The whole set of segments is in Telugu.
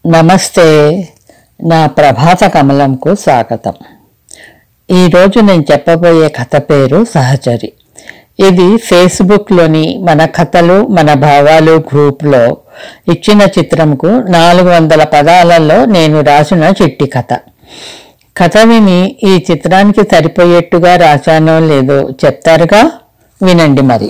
నమస్తే నా ప్రభాత కమలంకు స్వాగతం ఈరోజు నేను చెప్పబోయే కథ పేరు సహచరి ఇది ఫేస్బుక్లోని మన కథలు మన భావాలు గ్రూప్లో ఇచ్చిన చిత్రంకు నాలుగు వందల పదాలలో నేను రాసిన చిట్టి కథ కథ విని ఈ చిత్రానికి సరిపోయేట్టుగా రాశానో లేదో చెప్తారుగా వినండి మరి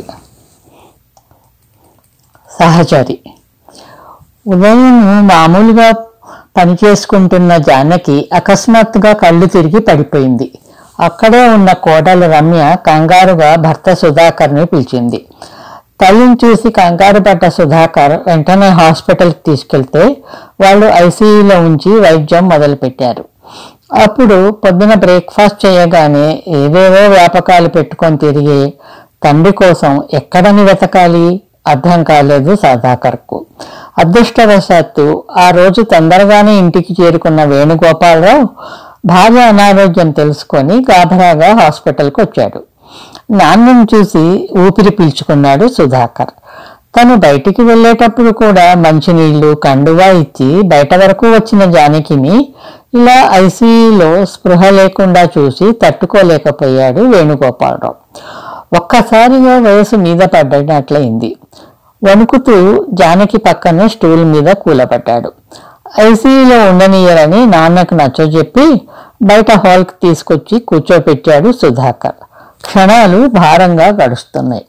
సహచరి ఉదయం మామూలుగా పని చేసుకుంటున్న జానకి అకస్మాత్తుగా కళ్ళు తిరిగి పడిపోయింది అక్కడే ఉన్న కోడలు రమ్య కంగారుగా భర్త సుధాకర్ని పిలిచింది తల్లిని చూసి కంగారు పడ్డ సుధాకర్ వెంటనే హాస్పిటల్కి తీసుకెళ్తే వాళ్ళు ఐసీయూలో ఉంచి వైద్యం మొదలుపెట్టారు అప్పుడు పొద్దున బ్రేక్ఫాస్ట్ చేయగానే ఏవేవో వ్యాపకాలు పెట్టుకొని తిరిగి తండ్రి కోసం ఎక్కడని వెతకాలి అర్థం కాలేదు సుధాకర్కు అదృష్టవశాత్తు ఆ రోజు తొందరగానే ఇంటికి చేరుకున్న వేణుగోపాలరావు భార్య అనారోగ్యం తెలుసుకొని గాభరాగా హాస్పిటల్కి వచ్చాడు నాన్నను చూసి ఊపిరి పీల్చుకున్నాడు సుధాకర్ తను బయటికి వెళ్ళేటప్పుడు కూడా మంచినీళ్లు కండువా ఇచ్చి బయట వరకు వచ్చిన జానకిని ఇలా ఐసీయూలో స్పృహ లేకుండా చూసి తట్టుకోలేకపోయాడు వేణుగోపాలరావు ఒక్కసారిగా వయసు మీద పడ్డట్లయింది వణుకుతూ జానకి పక్కనే స్టూల్ మీద కూలబడ్డాడు ఐసీయూలో ఉండనీయరని నాన్నకు నచ్చజెప్పి బయట హాల్కి తీసుకొచ్చి కూర్చోపెట్టాడు సుధాకర్ క్షణాలు భారంగా గడుస్తున్నాయి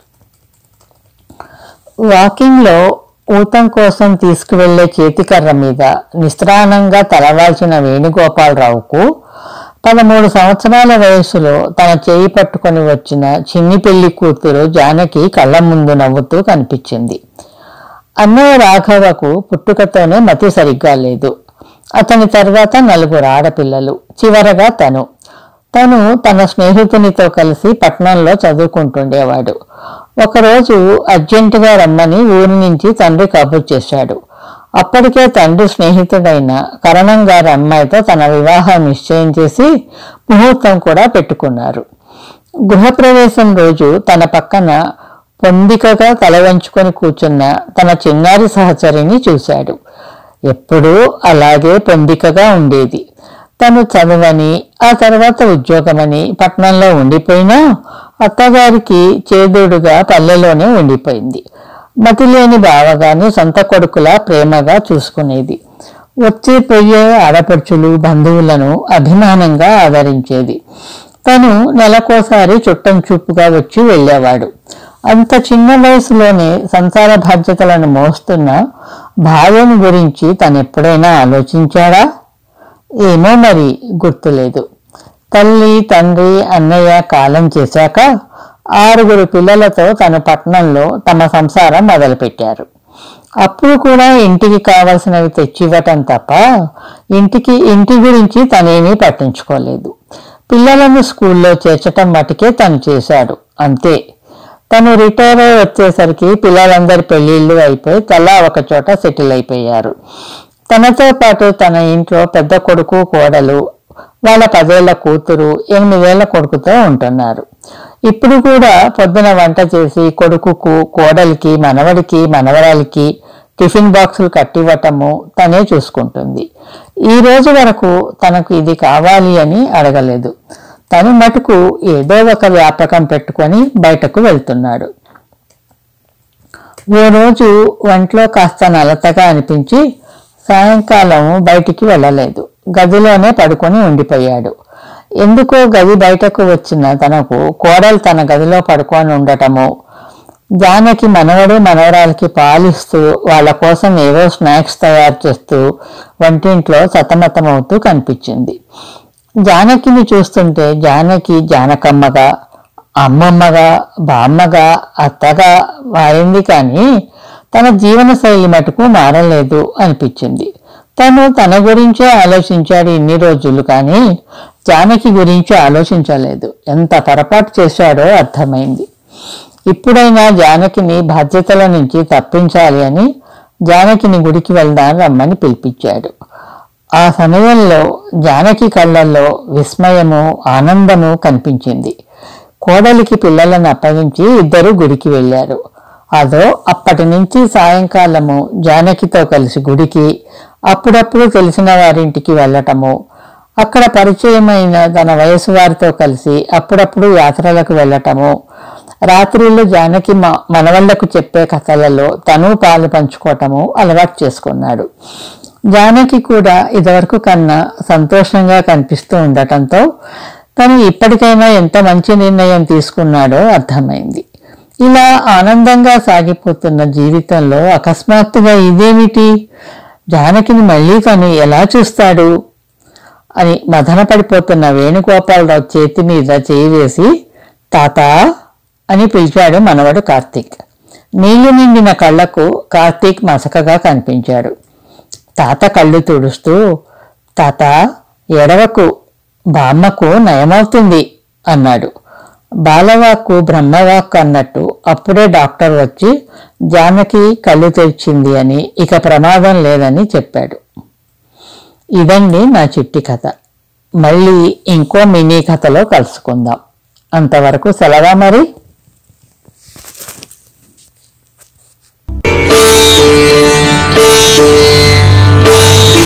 వాకింగ్లో ఊతం కోసం తీసుకువెళ్లే చేతికర్ర మీద నిస్త్రాణంగా తలవాల్చిన వేణుగోపాలరావుకు పదమూడు సంవత్సరాల వయసులో తన చేయి పట్టుకొని వచ్చిన చిన్ని పెళ్లి కూతురు జానకి కళ్ళ ముందు నవ్వుతూ కనిపించింది అన్నయ్య రాఘవకు పుట్టుకతోనే మతి సరిగ్గా లేదు అతని తర్వాత నలుగురు ఆడపిల్లలు చివరగా తను తను తన స్నేహితునితో కలిసి పట్నంలో చదువుకుంటుండేవాడు ఒకరోజు అర్జెంటుగా రమ్మని ఊరి నుంచి తండ్రి కబుర్ చేశాడు అప్పటికే తండ్రి స్నేహితుడైన కరణం గారి అమ్మాయితో తన వివాహం నిశ్చయం చేసి ముహూర్తం కూడా పెట్టుకున్నారు గృహప్రవేశం రోజు తన పక్కన పొందికగా తల వంచుకొని కూర్చున్న తన చిన్నారి సహచరిని చూశాడు ఎప్పుడూ అలాగే పొందికగా ఉండేది తను చదువని ఆ తర్వాత ఉద్యోగమని పట్నంలో ఉండిపోయినా అత్తగారికి చేదోడుగా పల్లెలోనే ఉండిపోయింది మతిలేని బావగాను సొంత కొడుకులా ప్రేమగా చూసుకునేది వచ్చి పోయే ఆడపడుచులు బంధువులను అభిమానంగా ఆదరించేది తను నెలకోసారి చుట్టం చూపుగా వచ్చి వెళ్ళేవాడు అంత చిన్న వయసులోనే సంసార బాధ్యతలను మోస్తున్న భార్యను గురించి తను ఎప్పుడైనా ఆలోచించాడా ఏమో మరి గుర్తులేదు తల్లి తండ్రి అన్నయ్య కాలం చేశాక ఆరుగురు పిల్లలతో తన పట్నంలో తమ సంసారం మొదలుపెట్టారు అప్పుడు కూడా ఇంటికి కావలసినవి తెచ్చివ్వటం తప్ప ఇంటికి ఇంటి గురించి తనేమీ పట్టించుకోలేదు పిల్లలను స్కూల్లో చేర్చటం మటుకే తను చేశాడు అంతే తను రిటైర్ అయి వచ్చేసరికి పిల్లలందరి పెళ్లిళ్ళు అయిపోయి తలా ఒక చోట సెటిల్ అయిపోయారు తనతో పాటు తన ఇంట్లో పెద్ద కొడుకు కోడలు వాళ్ళ పదేళ్ల కూతురు ఎనిమిదేళ్ల కొడుకుతో ఉంటున్నారు ఇప్పుడు కూడా పొద్దున వంట చేసి కొడుకుకు కోడలికి మనవడికి మనవరాలికి టిఫిన్ బాక్సులు కట్టివ్వటము తనే చూసుకుంటుంది ఈ రోజు వరకు తనకు ఇది కావాలి అని అడగలేదు తను మటుకు ఏదో ఒక వ్యాపకం పెట్టుకొని బయటకు వెళ్తున్నాడు ఓ రోజు ఒంట్లో కాస్త నలతగా అనిపించి సాయంకాలం బయటికి వెళ్ళలేదు గదిలోనే పడుకొని ఉండిపోయాడు ఎందుకో గది బయటకు వచ్చిన తనకు కోడలు తన గదిలో పడుకొని ఉండటము జానకి మనవడు మనవరాలకి పాలిస్తూ వాళ్ళ కోసం ఏవో స్నాక్స్ తయారు చేస్తూ వంటింట్లో సతమతమవుతూ కనిపించింది జానకిని చూస్తుంటే జానకి జానకమ్మగా అమ్మమ్మగా బామ్మగా అత్తగా మారింది కానీ తన జీవన శైలి మటుకు మారలేదు అనిపించింది తను తన గురించే ఆలోచించాడు ఇన్ని రోజులు కానీ జానకి గురించి ఆలోచించలేదు ఎంత పొరపాటు చేశాడో అర్థమైంది ఇప్పుడైనా జానకిని బాధ్యతల నుంచి తప్పించాలి అని జానకిని గుడికి వెళ్దాం రమ్మని పిలిపించాడు ఆ సమయంలో జానకి కళ్ళల్లో విస్మయము ఆనందము కనిపించింది కోడలికి పిల్లలను అప్పగించి ఇద్దరు గుడికి వెళ్ళారు అదో అప్పటి నుంచి సాయంకాలము జానకితో కలిసి గుడికి అప్పుడప్పుడు తెలిసిన వారింటికి వెళ్ళటము అక్కడ పరిచయమైన తన వయసు వారితో కలిసి అప్పుడప్పుడు యాత్రలకు వెళ్ళటము రాత్రిళ్ళు జానకి మ మనవళ్లకు చెప్పే కథలలో తను పాలు పంచుకోవటము అలవాటు చేసుకున్నాడు జానకి కూడా ఇదివరకు కన్నా సంతోషంగా కనిపిస్తూ ఉండటంతో తను ఇప్పటికైనా ఎంత మంచి నిర్ణయం తీసుకున్నాడో అర్థమైంది ఇలా ఆనందంగా సాగిపోతున్న జీవితంలో అకస్మాత్తుగా ఇదేమిటి జానకిని మళ్ళీ తను ఎలా చూస్తాడు అని మదనపడిపోతున్న వేణుగోపాలరావు చేతి మీద చేయి వేసి తాత అని పిలిచాడు మనవడు కార్తీక్ నీళ్లు నిండిన కళ్ళకు కార్తీక్ మసకగా కనిపించాడు తాత కళ్ళు తుడుస్తూ తాత ఎడవకు బామ్మకు నయమవుతుంది అన్నాడు బాలవాక్కు బ్రహ్మవాక్కు అన్నట్టు అప్పుడే డాక్టర్ వచ్చి జానకి కళ్ళు తెరిచింది అని ఇక ప్రమాదం లేదని చెప్పాడు ఇదండి నా చిట్టి కథ మళ్ళీ ఇంకో మినీ కథలో కలుసుకుందాం అంతవరకు సెలవా మరి